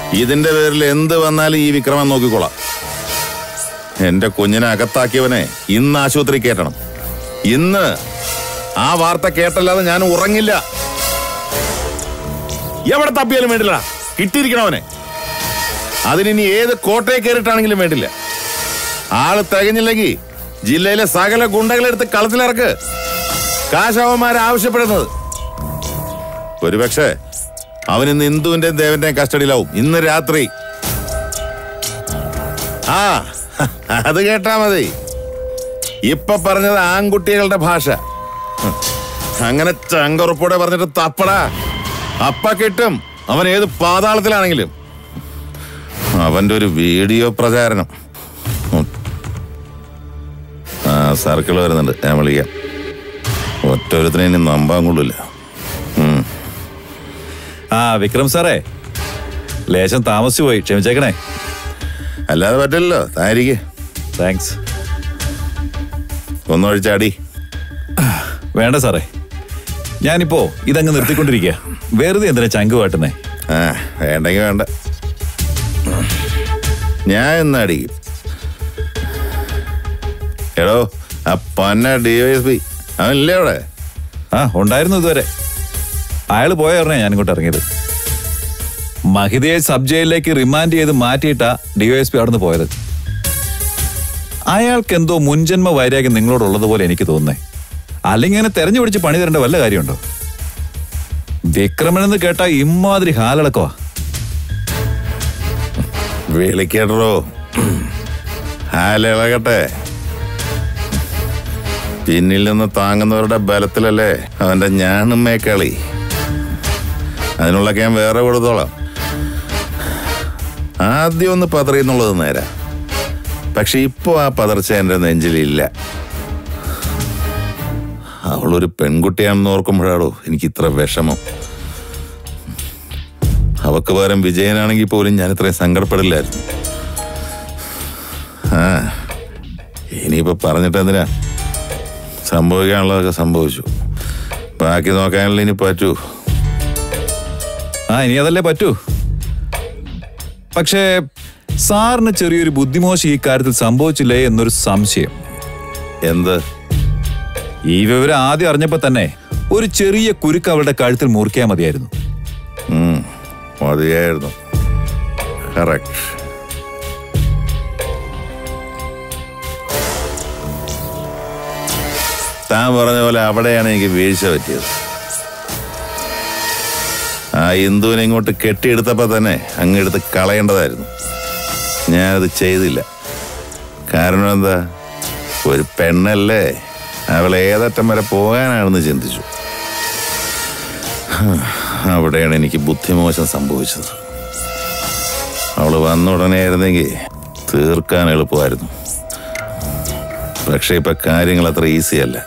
ഇതിന്റെ പേരിൽ എന്ത് വന്നാലും ഈ വിക്രമൻ നോക്കിക്കോളാം എന്റെ കുഞ്ഞിനെ അകത്താക്കിയവനെ ഇന്ന് ആശുപത്രി കയറ്റണം ഇന്ന് ആ വാർത്ത കേട്ടല്ലാതെ ഞാൻ ഉറങ്ങില്ല എവിടെ തപ്പിയാലും വേണ്ടില്ല കിട്ടിയിരിക്കണവനെ അതിനി ഏത് കോട്ടയെ കയറിയിട്ടാണെങ്കിലും വേണ്ടില്ല ആള് തികഞ്ഞില്ലെങ്കിൽ ജില്ലയിലെ സകല ഗുണ്ടകളെടുത്ത് കളത്തിലിറക്ക് കാശവന്മാർ ആവശ്യപ്പെടുന്നത് ഒരുപക്ഷെ അവൻ ഇന്ന് ഇന്ദുവിന്റെയും ദേവന്റെയും കസ്റ്റഡിയിലാവും ഇന്ന് രാത്രി ആ അത് കേട്ടാ മതി ഇപ്പൊ പറഞ്ഞത് ആൺകുട്ടികളുടെ ഭാഷ അങ്ങനെ ചങ്കുറപ്പോടെ പറഞ്ഞിട്ട് തപ്പടാ അപ്പ കിട്ടും അവൻ ഏത് പാതാളത്തിലാണെങ്കിലും അവന്റെ ഒരു വീഡിയോ പ്രചാരണം ഉം. ആ സർക്കിൾ വരുന്നുണ്ട് ഞാൻ വിളിക്കാം ഒറ്റൊരുത്തിനെ ഇനി നമ്പാൻ കൊള്ളില്ല ഉം. ആ വിക്രം സാറേ ലേശം താമസിച്ചു പോയി ക്ഷമിച്ചേക്കണേ അല്ലാതെ പറ്റില്ലല്ലോ താരിക്ക് താങ്ക്സ് ഒന്നൊഴിച്ചാടി വേണ്ട സാറേ ഞാനിപ്പോ ഇതങ്ങ് നിർത്തിക്കൊണ്ടിരിക്കുക വെറുതെ എന്തിനാ ചങ്ക് കാട്ടുന്നേ ആ വേണ്ടെങ്കിൽ വേണ്ട ഞാൻ ഇന്ന് അടിക്കും എടോ ആ പന്ന ഡി എസ് പി അവനില്ലേ അവിടെ ആ ഉണ്ടായിരുന്നു ഇതുവരെ അയാൾ പോയ പറഞ്ഞാ ഞാൻ ഇങ്ങോട്ട് ഇറങ്ങിയത് മഹിതയെ സബ് ജയിലിലേക്ക് റിമാൻഡ് ചെയ്ത് മാറ്റിയിട്ടാ ഡിവൈഎസ്പി അവിടെ നിന്ന് പോയത് അയാൾക്ക് എന്തോ മുൻജന്മ വൈരാഗ്യം നിങ്ങളോടുള്ളതുപോലെ എനിക്ക് തോന്നുന്നേ അല്ലെങ്കിൽ ഇങ്ങനെ തെരഞ്ഞു പിടിച്ച് പണി തരേണ്ട വല്ല കാര്യമുണ്ടോ വിക്രമൻ എന്ന് കേട്ടാ ഇമ്മാതിരി ഹാലടക്കവാ വിളിക്കട്ടോ ഹാലിളകട്ടെ പിന്നിൽ നിന്ന് താങ്ങുന്നവരുടെ ബലത്തിലല്ലേ അവന്റെ ഞാനും മേക്കളി അതിനുള്ളൊക്കെ ഞാൻ വേറെ കൊടുത്തോളാം ആദ്യം ഒന്ന് പതറിയെന്നുള്ളത് നേരാ പക്ഷെ ഇപ്പോ ആ പതർച്ച എന്റെ നെഞ്ചിലില്ല അവളൊരു പെൺകുട്ടിയാണെന്ന് ഓർക്കുമ്പോഴാണോ എനിക്ക് ഇത്ര വിഷമം അവക്ക് പകരം വിജയനാണെങ്കിൽ പോലും ഞാൻ ഇത്രയും സങ്കടപ്പെടില്ലായിരുന്നു ആ ഇനിയിപ്പോ പറഞ്ഞിട്ട് എന്തിനാ സംഭവിക്കാനുള്ളതൊക്കെ സംഭവിച്ചു ബാക്കി നോക്കാനുള്ള ഇനി പറ്റൂ ആ ഇനി അതല്ലേ പറ്റൂ പക്ഷേ സാറിന് ചെറിയൊരു ബുദ്ധിമോശം ഈ കാര്യത്തിൽ സംഭവിച്ചില്ലേ എന്നൊരു സംശയം എന്ത് ഈ വിവരം ആദ്യം അറിഞ്ഞപ്പോ തന്നെ ഒരു ചെറിയ കുരുക്ക് അവളുടെ കഴുത്തിൽ മുറിക്കാൻ മതിയായിരുന്നു ഉം, മതിയായിരുന്നു കറക്റ്റ് താൻ പറഞ്ഞ പോലെ അവിടെയാണ് എനിക്ക് വീഴ്ച പറ്റിയത് ആ ഹിന്ദുവിനെ ഇങ്ങോട്ട് കെട്ടിയെടുത്തപ്പോ തന്നെ അങ്ങ് എടുത്ത് കളയേണ്ടതായിരുന്നു ഞാനത് ചെയ്തില്ല കാരണം എന്താ ഒരു പെണ്ണല്ലേ അവൾ ഏതറ്റം വരെ പോകാനാണെന്ന് ചിന്തിച്ചു അവിടെയാണ് എനിക്ക് ബുദ്ധിമോശം സംഭവിച്ചത് അവള് വന്ന ഉടനെ ആയിരുന്നെങ്കിൽ തീർക്കാൻ എളുപ്പമായിരുന്നു പക്ഷെ ഇപ്പൊ കാര്യങ്ങൾ അത്ര ഈസി അല്ല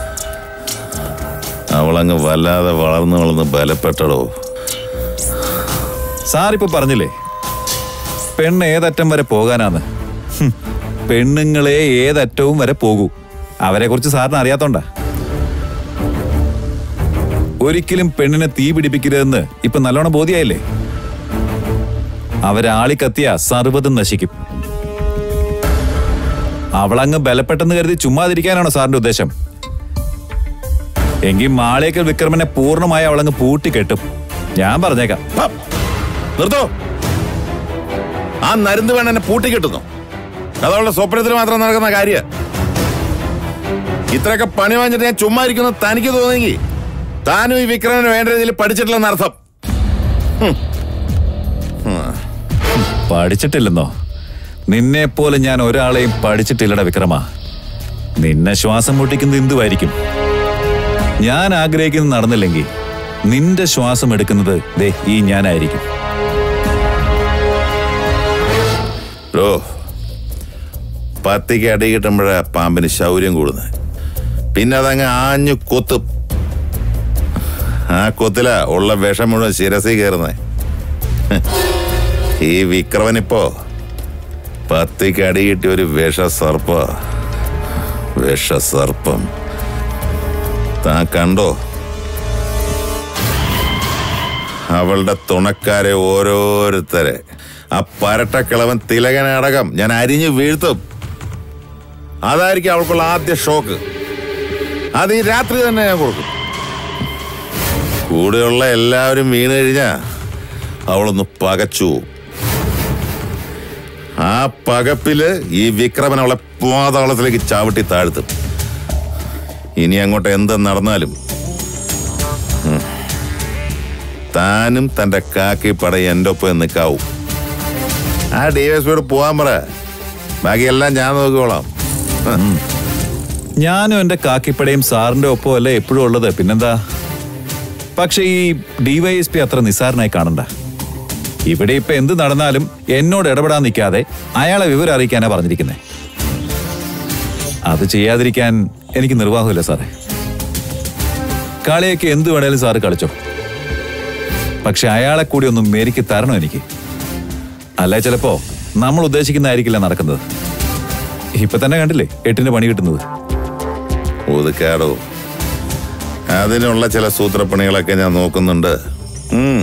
അവളങ്ങ് വല്ലാതെ വളർന്ന് വളർന്ന് ബലപ്പെട്ടടോ സാറിപ്പോ പറഞ്ഞില്ലേ പെണ്ണ് ഏതറ്റം വരെ പോകാനാന്ന് ഹും, പെണ്ണുങ്ങളെ ഏതറ്റവും വരെ പോകൂ അവരെ കുറിച്ച് സാറിന് അറിയാത്തോണ്ടാ ഒരിക്കലും പെണ്ണിനെ തീ പിടിപ്പിക്കരുതെന്ന് ഇപ്പൊ നല്ലോണം ബോധ്യായില്ലേ അവരാളി കത്തിയ സർവ്വതും നശിക്കും അവളങ്ങ് ബലപ്പെട്ടെന്ന് കരുതി ചുമ്മാതിരിക്കാനാണോ സാറിന്റെ ഉദ്ദേശം എങ്കിൽ മാളേക്കൽ വിക്രമനെ പൂർണ്ണമായി അവളങ്ങ് പൂട്ടിക്കെട്ടും ഞാൻ പറഞ്ഞേക്കാം പം! നിർത്തോ ആ നരുന്ന് വേണം എന്നെ പൂട്ടിക്കിട്ടുന്നു അതവളുടെ സ്വപ്നത്തിൽ മാത്രം നടക്കുന്ന കാര്യ ഇത്രയൊക്കെ പണി വാങ്ങിച്ചിട്ട് ഞാൻ ചുമ്മാ ഇരിക്കുന്നത് തനിക്ക് തോന്നിയെങ്കിൽ താനും ഈ വിക്രമന് വേണ്ട രീതിയിൽ പഠിച്ചിട്ടില്ലെന്ന് അർത്ഥം പഠിച്ചിട്ടില്ലെന്നോ നിന്നെ പോലെ ഞാൻ ഒരാളെയും പഠിച്ചിട്ടില്ലട വിക്രമ നിന്നെ ശ്വാസം മുട്ടിക്കുന്നത് എന്തുവായിരിക്കും ഞാൻ ആഗ്രഹിക്കുന്നത് നടന്നില്ലെങ്കിൽ നിന്റെ ശ്വാസം എടുക്കുന്നത് ദേ ഈ ഞാനായിരിക്കും ഓ പത്തിക്ക് അടി കിട്ടുമ്പോഴാ പാമ്പിന് ശൗര്യം കൂടുന്നത് പിന്നെ അതങ്ങ് ആഞ്ഞു കൊത്തും ആ കൊത്തില ഉള്ള വിഷം മുഴുവൻ ശിരസി കയറുന്നേ ഈ വിക്രമനിപ്പോ പത്തിക്ക് അടി കിട്ടിയ ഒരു വിഷസർപ്പ വിഷസർപ്പം താൻ കണ്ടോ അവളുടെ തുണക്കാരെ ഓരോരുത്തരെ ആ പരട്ടക്കിളവൻ തിലകനടകം ഞാൻ അരിഞ്ഞു വീഴ്ത്തും അതായിരിക്കും അവൾക്കുള്ള ആദ്യ ഷോക്ക് അത് ഈ രാത്രി തന്നെ ഞാൻ കൊടുക്കും കൂടെയുള്ള എല്ലാവരും വീണ് കഴിഞ്ഞാ അവളൊന്ന് പകച്ചു പോവും. ആ പകപ്പില് ഈ വിക്രമൻ അവളെ പാതാളത്തിലേക്ക് ചവിട്ടി താഴ്ത്തും ഇനി അങ്ങോട്ട് എന്ത് നടന്നാലും ഉം, താനും തന്റെ കാക്കി പടയും എൻ്റെ ഒപ്പം നിൽക്കാവും ആ ഡി എസ് പിയോട് പോവാൻ പറ ബാക്കിയെല്ലാം ഞാൻ നോക്കിക്കോളാം ഞാനും എന്റെ കാക്കിപ്പടയും സാറിന്റെ ഒപ്പമല്ലേ എപ്പോഴും ഉള്ളത് പിന്നെന്താ പക്ഷെ ഈ ഡിവൈഎസ്പി അത്ര നിസ്സാരനായി കാണണ്ട ഇവിടെ ഇപ്പൊ എന്ത് നടന്നാലും എന്നോട് ഇടപെടാൻ നിൽക്കാതെ അയാളെ വിവരം അറിയിക്കാനാ പറഞ്ഞിരിക്കുന്നത് അത് ചെയ്യാതിരിക്കാൻ എനിക്ക് നിർവാഹമില്ല സാറേ കളിയൊക്കെ എന്ത് വേണേലും സാറ് കളിച്ചോ പക്ഷെ അയാളെ കൂടി ഒന്ന് മേരിക്ക് തരണം എനിക്ക് അല്ല ചിലപ്പോ നമ്മൾ ഉദ്ദേശിക്കുന്നതായിരിക്കില്ല നടക്കുന്നത് ഇപ്പൊ തന്നെ കണ്ടില്ലേ എട്ടിന് പണി കിട്ടുന്നത് ഒതുക്കാടോ അതിനുള്ള ചില സൂത്രപ്പണികളൊക്കെ ഞാൻ നോക്കുന്നുണ്ട് ഉം.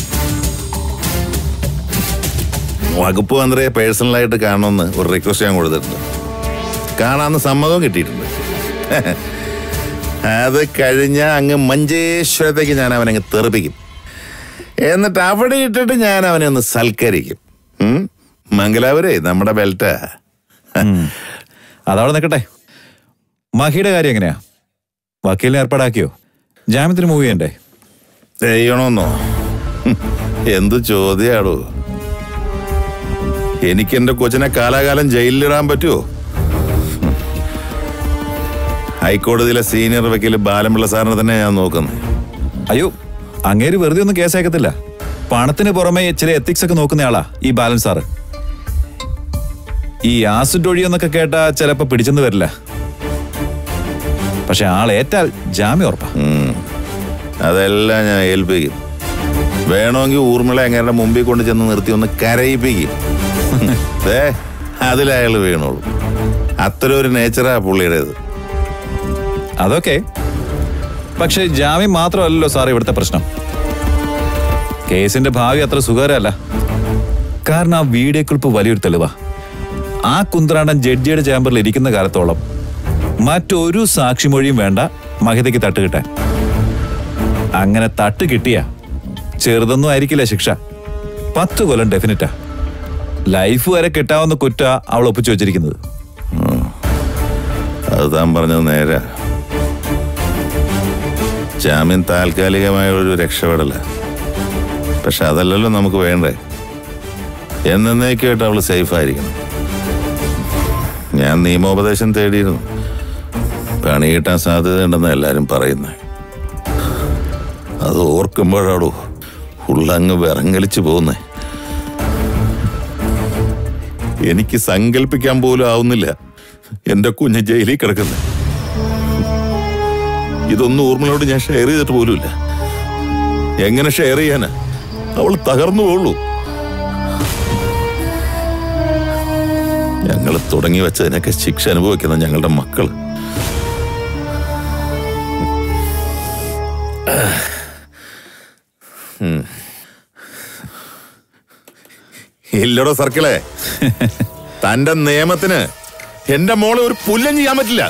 വകുപ്പ് മന്ത്രിയെ പേഴ്സണലായിട്ട് കാണണമെന്ന് ഒരു റിക്വസ്റ്റ് ഞാൻ കൊടുത്തിട്ടുണ്ട് കാണാന്ന് സമ്മതവും കിട്ടിയിട്ടുണ്ട് അത് കഴിഞ്ഞ അങ്ങ് മഞ്ചേശ്വരത്തേക്ക് ഞാൻ അവനെ അങ്ങ് തെറിപ്പിക്കും എന്നിട്ട് അവിടെ ഇട്ടിട്ട് ഞാൻ അവനെ ഒന്ന് സൽക്കരിക്കും ഉം? മംഗലാപുരേ നമ്മുടെ ബെൽറ്റാ അതവിടെ നിൽക്കട്ടെ മഹിയുടെ കാര്യം എങ്ങനെയാ വക്കീലിനെ ഏർപ്പാടാക്കിയോ ജാമ്യത്തിന് മൂവ് ചെയ്യണ്ടേ ചെയ്യണമെന്നോ ഹും, എന്ത് ചോദ്യാടോ എനിക്ക് എന്റെ കൊച്ചിനെ കാലാകാലം ജയിലിലിടാൻ പറ്റുമോ ഹും. ഹൈക്കോടതിയിലെ സീനിയർ വക്കീൽ ബാലൻപിള്ള സാറിനെ തന്നെ ഞാൻ നോക്കുന്നത് അയ്യോ അങ്ങേര് വെറുതെ ഒന്നും കേസയക്കത്തില്ല പണത്തിന് പുറമെ ചില എത്തിക്സ് ഒക്കെ നോക്കുന്നയാളാ ഈ ബാലൻസ് സാറ് ഈ ആസിഡ് ഒഴിയെന്നൊക്കെ കേട്ടാ ചിലപ്പോ പിടിച്ചെന്ന് വരില്ല പക്ഷെ ആളേറ്റാൽ ജാമ്യം ഉറപ്പാ അതെല്ലാം ഞാൻ ഏൽപ്പിക്കും വേണമെങ്കിൽ ഊർമിള അങ്ങയുടെ മുമ്പിൽ കൊണ്ട് ചെന്ന് നിർത്തി ഒന്ന് കരയിപ്പിക്കും ദേ അതിലയാൾ വീണോളൂ അത്ര ഒരു നേച്ചറാ പുള്ളിയുടേത് അതൊക്കെ പക്ഷെ ജാമ്യം മാത്രമല്ലല്ലോ സാർ ഇവിടുത്തെ പ്രശ്നം കേസിന്റെ ഭാവി അത്ര സുഖകരമല്ല കാരണം ആ വീഡിയോ ക്ലിപ്പ് വലിയൊരു തെളിവാ ആ കുന്ത്രാണ്ടൻ ജഡ്ജിയുടെ ചേംബറിൽ ഇരിക്കുന്ന കാലത്തോളം മറ്റൊരു സാക്ഷിമൊഴിയും വേണ്ട മഹിതയ്ക്ക് തട്ട് കിട്ടാൻ അങ്ങനെ തട്ട് കിട്ടിയ ചെറുതൊന്നും ആയിരിക്കില്ല ശിക്ഷ പത്ത് കൊല്ലം ഡെഫിനറ്റാ ലൈഫ് വരെ കിട്ടാവുന്ന കുറ്റ അവൾ ഒപ്പിച്ചു വെച്ചിരിക്കുന്നത് അത് താൻ പറഞ്ഞത് നേരാ ജാമ്യം താൽക്കാലികമായ ഒരു രക്ഷപ്പെടല പക്ഷെ അതല്ലല്ലോ നമുക്ക് വേണ്ടേ എന്നേക്കുമായിട്ട് അവള് സേഫ് ആയിരിക്കണം ഞാൻ നിയമോപദേശം തേടിയിരുന്നു പണി കിട്ടാൻ സാധ്യതയുണ്ടെന്ന് എല്ലാരും പറയുന്നത് അത് ഓർക്കുമ്പോഴാടോ ഉള്ളങ്ങ് വിറങ്ങലിച്ചു പോകുന്നേ എനിക്ക് സങ്കല്പിക്കാൻ പോലും ആവുന്നില്ല എന്റെ കുഞ്ഞ് ജയിലിൽ കിടക്കുന്നത് ഇതൊന്നും ഊർമിളോട് ഞാൻ ഷെയർ ചെയ്തിട്ട് പോലുമില്ല എങ്ങനെ ഷെയർ ചെയ്യാനാ അവൾ തകർന്നു പോളൂ ഞങ്ങൾ തുടങ്ങി വെച്ചതിനൊക്കെ ശിക്ഷ അനുഭവിക്കുന്ന ഞങ്ങളുടെ മക്കള് ഉം. ഇല്ലടോ സർക്കിളെ തന്റെ നിയമത്തിന് എന്റെ മോളെ ഒരു പുല്ലം ചെയ്യാൻ പറ്റില്ല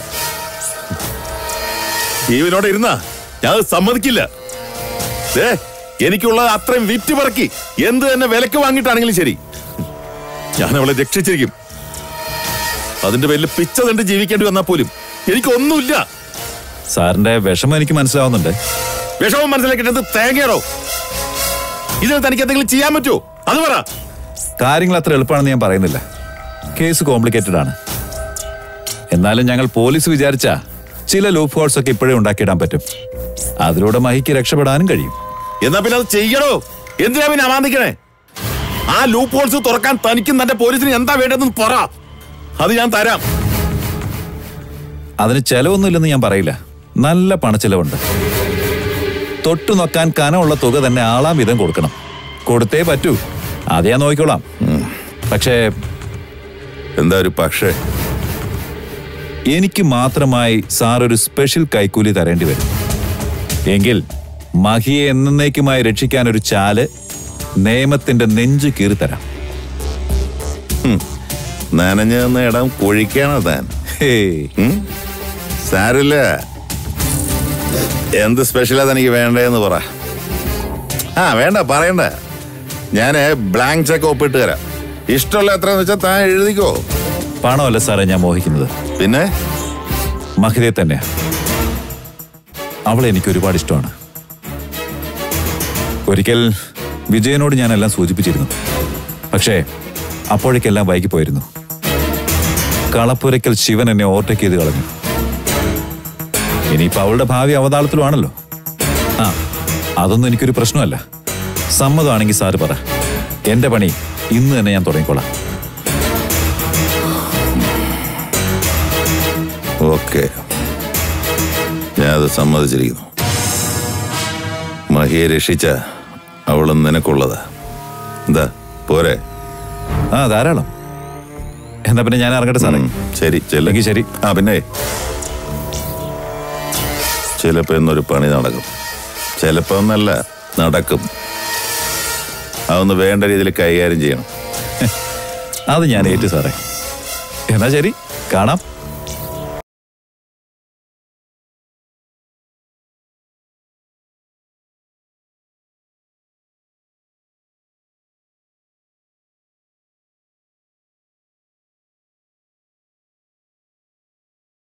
ജീവനോടെ ഇരുന്നാ ഞാൻ അത് സമ്മതിക്കില്ല ദേ എനിക്കുള്ളത് അത്രയും വിറ്റ് പറക്കി എന്ത് തന്നെ വിലക്ക് വാങ്ങിയിട്ടാണെങ്കിലും ശരി ഞാൻ അവളെ രക്ഷിച്ചിരിക്കും അതിന്റെ പേരിൽ പിച്ച കണ്ട് ജീവിക്കേണ്ടി വന്നാൽ പോലും എനിക്കൊന്നുമില്ല സാറിന്റെ വിഷമം എനിക്ക് മനസ്സിലാവുന്നുണ്ട് വിഷമം മനസ്സിലാക്കിയിട്ട് തേങ്ങയാടോ ഇതിന് തനിക്ക് എന്തെങ്കിലും ചെയ്യാൻ പറ്റുമോ അത് പറ കാര്യങ്ങൾ അത്ര എളുപ്പമാണെന്ന് ഞാൻ പറയുന്നില്ല കേസ് കോംപ്ലിക്കേറ്റഡ് ആണ് എന്നാലും ഞങ്ങൾ പോലീസ് വിചാരിച്ച ചില ലൂപ്പ് ഹോൾസ് ഒക്കെ ഇപ്പോഴേ ഉണ്ടാക്കിയിടാൻ പറ്റും അതിലൂടെ മഹിക്ക് രക്ഷപ്പെടാനും കഴിയും എന്നാ പിന്നെ അത് ചെയ്യണോ എന്തിനാ പിന്നെ അമാന്തിക്കണേ ആ ലൂപ്പ് ഹോൾസ് തുറക്കാൻ തനിക്കും തന്റെ പോലീസിന് എന്താ വേണ്ടതെന്ന് പറ അത് ഞാൻ തരാം അതിന് ചെലവൊന്നുമില്ലെന്ന് ഞാൻ പറയില്ല നല്ല പണച്ചെലവുണ്ട് തൊട്ടു നോക്കാൻ കനമുള്ള തുക തന്നെ ആളാം വിധം കൊടുക്കണം കൊടുത്തേ പറ്റൂ അത് ഞാൻ നോക്കിക്കോളാം പക്ഷേ എന്താ ഒരു പക്ഷേ എനിക്ക് മാത്രമായി സാർ ഒരു സ്പെഷ്യൽ കൈക്കൂലി തരേണ്ടി വരും എങ്കിൽ മഹിയെ എന്നേക്കുമായി രക്ഷിക്കാൻ ഒരു ചാല് നിയമത്തിന്റെ നെഞ്ചു കീറി തരാം ഹും, നനഞ്ഞു നിന്ന ഇടം കുഴിക്കാണോ താൻ ഹേയ് ഉം? സാരില്ല എന്ത് സ്പെഷ്യലാ തനിക്ക് വേണ്ടതെന്ന് പറ ആ വേണ്ട പറയണ്ട ഞാൻ ബ്ലാങ്ക് ചെക്ക് ഒപ്പിട്ട് തരാം ഇഷ്ടമുള്ള എത്രയെന്ന് വെച്ചാൽ താൻ എഴുതിക്കോ പണമല്ല സാറേ ഞാൻ മോഹിക്കുന്നത് പിന്നെ മഹിതയെ തന്നെ അവളെ എനിക്ക് ഒരുപാട് ഇഷ്ടമാണ് ഒരിക്കൽ വിജയനോട് ഞാൻ എല്ലാം സൂചിപ്പിച്ചിരുന്നു പക്ഷേ അപ്പോഴേക്കെല്ലാം വൈകി പോയിരുന്നു കളപ്പുരയ്ക്കൽ ശിവൻ എന്നെ ഓവർടേക്ക് ചെയ്ത് കളഞ്ഞു ഇനിയിപ്പോ അവളുടെ ഭാവി അവതാളത്തിലുമാണല്ലോ ആ അതൊന്നും എനിക്കൊരു പ്രശ്നമല്ല സമ്മതമാണെങ്കിൽ സാറ് പറ എന്റെ പണി ഇന്ന് തന്നെ ഞാൻ തുടങ്ങിക്കോളാം ഓക്കെ ഞാനത് സമ്മതിച്ചിരിക്കുന്നു മഹിയെ രക്ഷിച്ച അവളും നിനക്കുള്ളതാ എന്താ പോരെ ആ ധാരാളം എന്നാ പിന്നെ ഞാൻ ഇറങ്ങട്ടെ സാറേ ഉം, ശരി ചെല്ലെങ്കിൽ എങ്കിൽ ശരി ആ പിന്നെ ചിലപ്പോ ഇന്നൊരു പണി നടക്കും ചിലപ്പോ ഒന്നല്ല നടക്കും അതൊന്ന് വേണ്ട രീതിയിൽ കൈകാര്യം ചെയ്യണം അത് ഞാൻ ഏറ്റു സാറേ എന്നാ ശരി കാണാം